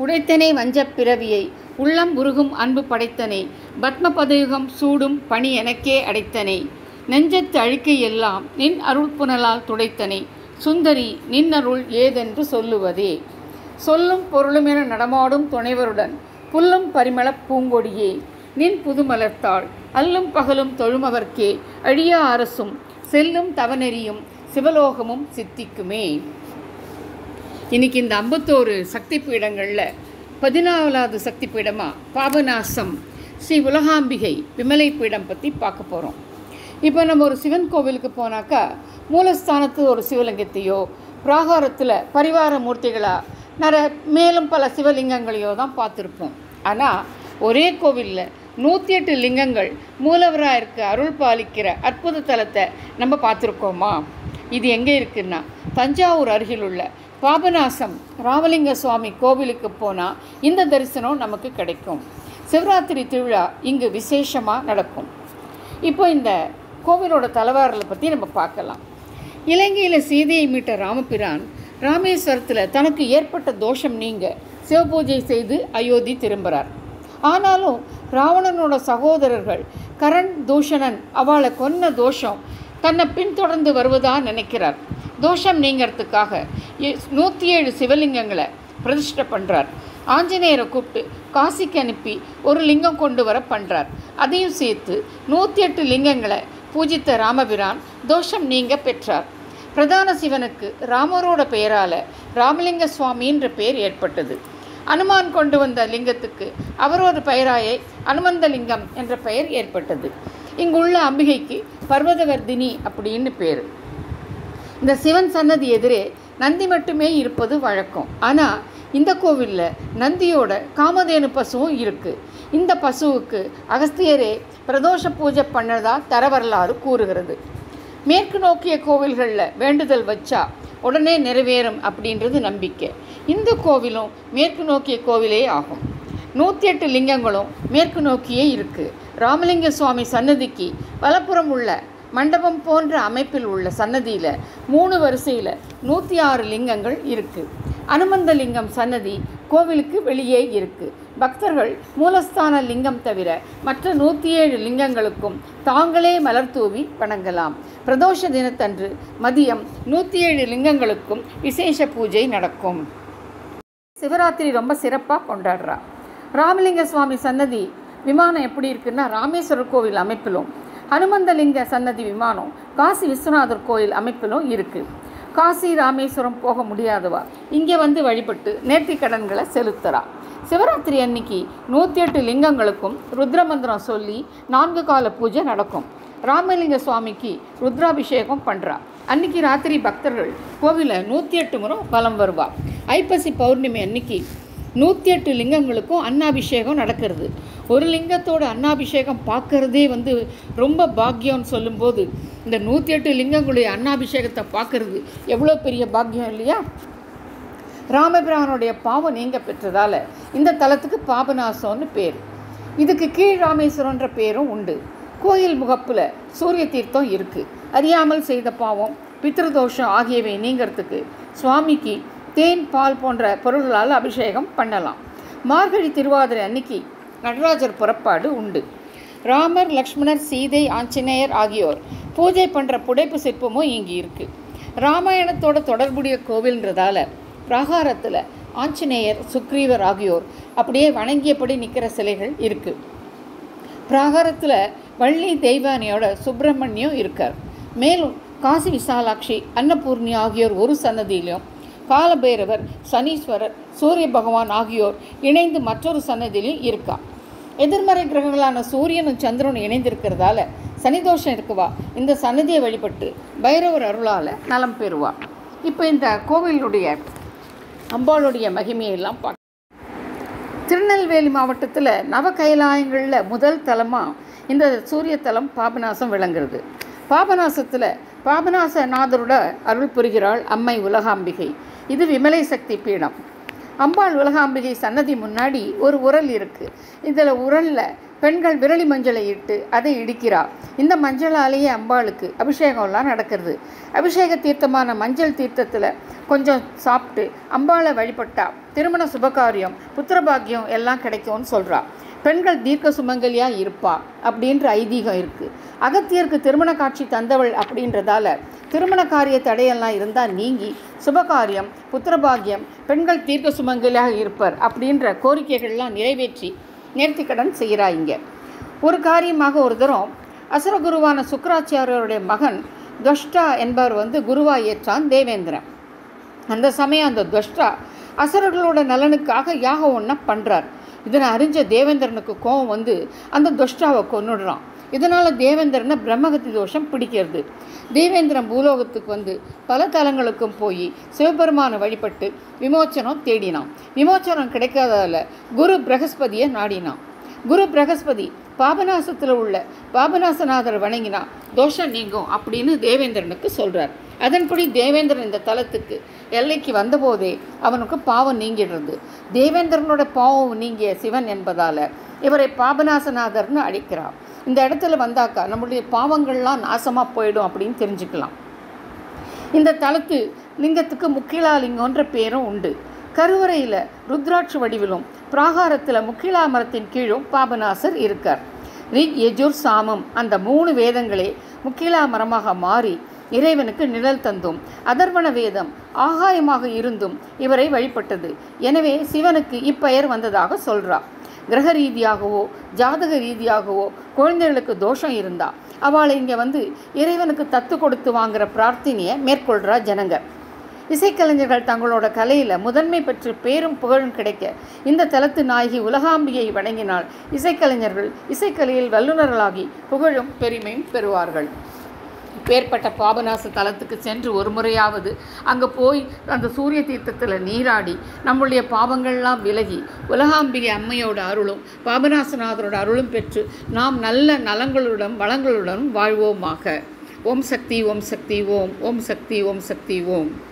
உடைத்தனை வஞ்சப் பிறவியை உள்ளம் உருகும் அன்பு படைத்தனை பத்ம பதயுகம் சூடும் பணி எனக்கே அடைத்தனை நெஞ்சத்து அழுக்கை எல்லாம் நின் அருள் புனலால் துடைத்தனை சுந்தரி நின் அருள் ஏதென்று சொல்லுவதே சொல்லும் பொருளும் என நடமாடும் துணைவருடன் புல்லும் பரிமளப் பூங்கொடியே நின் புதுமலர்த்தாள் அல்லும் பகலும் தொழுமவர்க்கே அழியா அரசும் செல்லும் தவநெறியும் சிவலோகமும் சித்திக்குமே இன்னைக்கு இந்த ஐம்பத்தோரு சக்தி பீடங்களில் பதினாலாவது சக்தி பீடமாக பாபநாசம் ஸ்ரீ உலகாம்பிகை விமலை பீடம் பற்றி பார்க்க போகிறோம் இப்போ நம்ம ஒரு சிவன் கோவிலுக்கு போனாக்கா மூலஸ்தானத்து ஒரு சிவலிங்கத்தையோ பிராகாரத்தில் பரிவார மூர்த்திகளா நர மேலும் பல சிவலிங்கங்களையோ தான் பார்த்துருப்போம் ஆனால் ஒரே கோவிலில் நூற்றி எட்டு லிங்கங்கள் மூலவராக இருக்க அருள் பாலிக்கிற அற்புத தலத்தை நம்ம பார்த்துருக்கோமா இது எங்கே இருக்குன்னா தஞ்சாவூர் அருகில் உள்ள பாபநாசம் ராமலிங்க சுவாமி கோவிலுக்கு போனால் இந்த தரிசனம் நமக்கு கிடைக்கும் சிவராத்திரி திருவிழா இங்கு விசேஷமாக நடக்கும் இப்போ இந்த கோவிலோட தலைவாரலை பற்றி நம்ம பார்க்கலாம் இலங்கையில் சீதையை மீட்ட ராமபிரான் ராமேஸ்வரத்தில் தனக்கு ஏற்பட்ட தோஷம் நீங்க சிவபூஜை செய்து அயோத்தி திரும்புகிறார் ஆனாலும் ராவணனோட சகோதரர்கள் கரண் தூஷணன் அவளை கொன்ன தோஷம் தன்னை பின்தொடர்ந்து வருவதா நினைக்கிறார் தோஷம் நீங்கிறதுக்காக நூற்றி ஏழு சிவலிங்கங்களை பிரதிஷ்டை பண்ணுறார் ஆஞ்சநேயரை கூப்பிட்டு காசிக்கு அனுப்பி ஒரு லிங்கம் கொண்டு வர பண்ணுறார் அதையும் சேர்த்து நூற்றி எட்டு லிங்கங்களை பூஜித்த ராமபிரான் தோஷம் நீங்க பெற்றார் பிரதான சிவனுக்கு ராமரோட பெயரால் ராமலிங்க சுவாமின்ற பெயர் ஏற்பட்டது அனுமான் கொண்டு வந்த லிங்கத்துக்கு அவரோட பெயராயே அனுமந்த லிங்கம் என்ற பெயர் ஏற்பட்டது இங்குள்ள அம்பிகைக்கு பர்வதவர்தினி அப்படின்னு பேர் இந்த சிவன் சன்னதி எதிரே நந்தி மட்டுமே இருப்பது வழக்கம் ஆனால் இந்த கோவிலில் நந்தியோட காமதேனு பசுவும் இருக்குது இந்த பசுவுக்கு அகஸ்தியரே பிரதோஷ பூஜை பண்ணதா தர வரலாறு கூறுகிறது மேற்கு நோக்கிய கோவில்களில் வேண்டுதல் வச்சா உடனே நிறைவேறும் அப்படின்றது நம்பிக்கை இந்த கோவிலும் மேற்கு நோக்கிய கோவிலே ஆகும் நூற்றி எட்டு லிங்கங்களும் மேற்கு நோக்கியே இருக்குது ராமலிங்க சுவாமி சன்னதிக்கு வலப்புறம் உள்ள மண்டபம் போன்ற அமைப்பில் உள்ள சன்னதியில் மூணு வரிசையில் நூற்றி ஆறு லிங்கங்கள் இருக்குது அனுமந்த லிங்கம் சன்னதி கோவிலுக்கு வெளியே இருக்குது பக்தர்கள் மூலஸ்தான லிங்கம் தவிர மற்ற நூற்றி ஏழு லிங்கங்களுக்கும் தாங்களே மலர் தூவி வணங்கலாம் பிரதோஷ தினத்தன்று மதியம் நூற்றி ஏழு லிங்கங்களுக்கும் விசேஷ பூஜை நடக்கும் சிவராத்திரி ரொம்ப சிறப்பாக கொண்டாடுறா ராமலிங்க சுவாமி சன்னதி விமானம் எப்படி இருக்குன்னா ராமேஸ்வரர் கோவில் அமைப்பிலும் ஹனுமந்தலிங்க சன்னதி விமானம் காசி விஸ்வநாதர் கோயில் அமைப்பிலும் இருக்குது காசி ராமேஸ்வரம் போக முடியாதவா இங்கே வந்து வழிபட்டு நேர்த்தி கடன்களை செலுத்துகிறா சிவராத்திரி அன்னைக்கு நூற்றி எட்டு லிங்கங்களுக்கும் ருத்ரமந்திரம் சொல்லி நான்கு கால பூஜை நடக்கும் ராமலிங்க சுவாமிக்கு ருத்ராபிஷேகம் பண்ணுறா அன்னைக்கு ராத்திரி பக்தர்கள் கோவிலை நூற்றி எட்டு முறை வலம் வருவா ஐப்பசி பௌர்ணமி அன்னைக்கு நூற்றி எட்டு லிங்கங்களுக்கும் அன்னாபிஷேகம் நடக்கிறது ஒரு லிங்கத்தோட அன்னாபிஷேகம் பார்க்கறதே வந்து ரொம்ப பாக்கியம்னு சொல்லும்போது இந்த நூற்றி எட்டு லிங்கங்களுடைய அன்னாபிஷேகத்தை பார்க்கறது எவ்வளோ பெரிய பாக்கியம் இல்லையா ராமபிரானுடைய பாவம் நீங்க பெற்றதால் இந்த தலத்துக்கு பாபநாசம்னு பேர் இதுக்கு கீழ் ராமேஸ்வரன்ற பேரும் உண்டு கோயில் முகப்பில் சூரிய தீர்த்தம் இருக்குது அறியாமல் செய்த பாவம் பித்ருதோஷம் ஆகியவை நீங்கிறதுக்கு சுவாமிக்கு தேன் பால் போன்ற பொருள்களால் அபிஷேகம் பண்ணலாம் மார்கழி திருவாதிரை அன்னைக்கு நடராஜர் புறப்பாடு உண்டு ராமர் லக்ஷ்மணர் சீதை ஆஞ்சநேயர் ஆகியோர் பூஜை பண்ணுற புடைப்பு சிற்பமும் இங்கே இருக்குது ராமாயணத்தோட தொடர்புடைய கோவில்ன்றதால பிராகாரத்தில் ஆஞ்சநேயர் சுக்ரீவர் ஆகியோர் அப்படியே வணங்கியபடி நிற்கிற சிலைகள் இருக்குது பிராகாரத்தில் வள்ளி தெய்வானியோட சுப்பிரமணியம் இருக்கார் மேலும் காசி விசாலாட்சி அன்னபூர்ணி ஆகியோர் ஒரு சன்னதியிலும் காலபைரவர் சனீஸ்வரர் சூரிய பகவான் ஆகியோர் இணைந்து மற்றொரு சன்னதியிலும் இருக்கா எதிர்மறை கிரகங்களான சூரியனும் சந்திரனும் இணைந்திருக்கிறதால சனிதோஷம் இருக்குவா இந்த சன்னதியை வழிபட்டு பைரவர் அருளால் நலம் பெறுவா இப்போ இந்த கோவிலுடைய அம்பாளுடைய மகிமையெல்லாம் பார்க்க திருநெல்வேலி மாவட்டத்தில் நவ கைலாயங்களில் முதல் தலமாக இந்த சூரிய தலம் பாபநாசம் விளங்குறது பாபநாசத்தில் பாபநாசநாதரோட அருள் புரிகிறாள் அம்மை உலகாம்பிகை இது விமலை சக்தி பீடம் அம்பாள் உலகாம்பிகை சன்னதி முன்னாடி ஒரு உரல் இருக்குது இதில் உரலில் பெண்கள் விரலி மஞ்சளை இட்டு அதை இடிக்கிறா இந்த மஞ்சளாலேயே அம்பாளுக்கு அபிஷேகம்லாம் நடக்கிறது அபிஷேக தீர்த்தமான மஞ்சள் தீர்த்தத்தில் கொஞ்சம் சாப்பிட்டு அம்பாளை வழிபட்டா திருமண சுபகாரியம் புத்திரபாக்கியம் எல்லாம் கிடைக்கும்னு சொல்கிறா பெண்கள் தீர்க்க சுமங்கலியா இருப்பா அப்படின்ற ஐதீகம் இருக்குது அகத்தியருக்கு திருமண காட்சி தந்தவள் அப்படின்றதால திருமண காரிய தடையெல்லாம் இருந்தால் நீங்கி சுபகாரியம் புத்திரபாகியம் பெண்கள் தீர்க்க சுமங்கலியாக இருப்பர் அப்படின்ற கோரிக்கைகள்லாம் நிறைவேற்றி நேர்த்திக்கடன் செய்கிறா இங்கே ஒரு காரியமாக ஒரு தரம் அசுரகுருவான சுக்கராச்சாரியருடைய மகன் துவஷ்டா என்பவர் வந்து குருவா ஏற்றான் தேவேந்திரன் அந்த சமயம் அந்த துவஷ்டா அசுரர்களோட நலனுக்காக யாகம் ஒன்றா பண்ணுறார் இதனை அறிஞ்ச தேவேந்திரனுக்கு கோபம் வந்து அந்த துவஷ்டாவை கொன்னுடுறான் இதனால் தேவேந்திரனை பிரம்மகத்தி தோஷம் பிடிக்கிறது தேவேந்திரன் பூலோகத்துக்கு வந்து பல தலங்களுக்கும் போய் சிவபெருமானை வழிபட்டு விமோச்சனம் தேடினான் விமோச்சனம் கிடைக்காததால் குரு பிரகஸ்பதியை நாடினான் குரு பிரகஸ்பதி பாபநாசத்தில் உள்ள பாபநாசநாதர் வணங்கினா தோஷம் நீங்கும் அப்படின்னு தேவேந்திரனுக்கு சொல்கிறார் அதன்படி தேவேந்திரன் இந்த தலத்துக்கு எல்லைக்கு வந்தபோதே அவனுக்கு பாவம் நீங்கிடுறது தேவேந்திரனோட பாவம் நீங்கிய சிவன் என்பதால் இவரை பாபநாசநாதர்னு அழைக்கிறார் இந்த இடத்துல வந்தாக்கா நம்மளுடைய பாவங்கள்லாம் நாசமாக போயிடும் அப்படின்னு தெரிஞ்சுக்கலாம் இந்த தலத்து லிங்கத்துக்கு முக்கிலாலிங்கன்ற பேரும் உண்டு கருவறையில் ருத்ராட்ச வடிவிலும் பிராகாரத்தில் முக்கிலா மரத்தின் கீழும் பாபநாசர் இருக்கார் ரிக் யஜுர் சாமம் அந்த மூணு வேதங்களே முக்கிலா மரமாக மாறி இறைவனுக்கு நிழல் தந்தும் அதர்வண வேதம் ஆகாயமாக இருந்தும் இவரை வழிபட்டது எனவே சிவனுக்கு இப்பெயர் வந்ததாக சொல்றா கிரக ரீதியாகவோ ஜாதக ரீதியாகவோ குழந்தைகளுக்கு தோஷம் இருந்தா அவளை இங்கே வந்து இறைவனுக்கு தத்து கொடுத்து வாங்குற பிரார்த்தனையை மேற்கொள்கிறா ஜனங்க இசைக்கலைஞர்கள் தங்களோட கலையில் முதன்மை பெற்று பேரும் புகழும் கிடைக்க இந்த தலத்து நாயகி உலகாம்பியை வணங்கினால் இசைக்கலைஞர்கள் இசைக்கலையில் வல்லுநர்களாகி புகழும் பெருமையும் பெறுவார்கள் பேர்பட்ட பாபநாச தலத்துக்கு சென்று ஒரு முறையாவது அங்கே போய் அந்த சூரிய தீர்த்தத்தில் நீராடி நம்முடைய பாவங்கள்லாம் விலகி உலகாம்பிகை அம்மையோட அருளும் பாபநாசநாதரோட அருளும் பெற்று நாம் நல்ல நலங்களுடன் வளங்களுடன் வாழ்வோமாக ஓம் சக்தி ஓம் சக்தி ஓம் ஓம் சக்தி ஓம் சக்தி ஓம்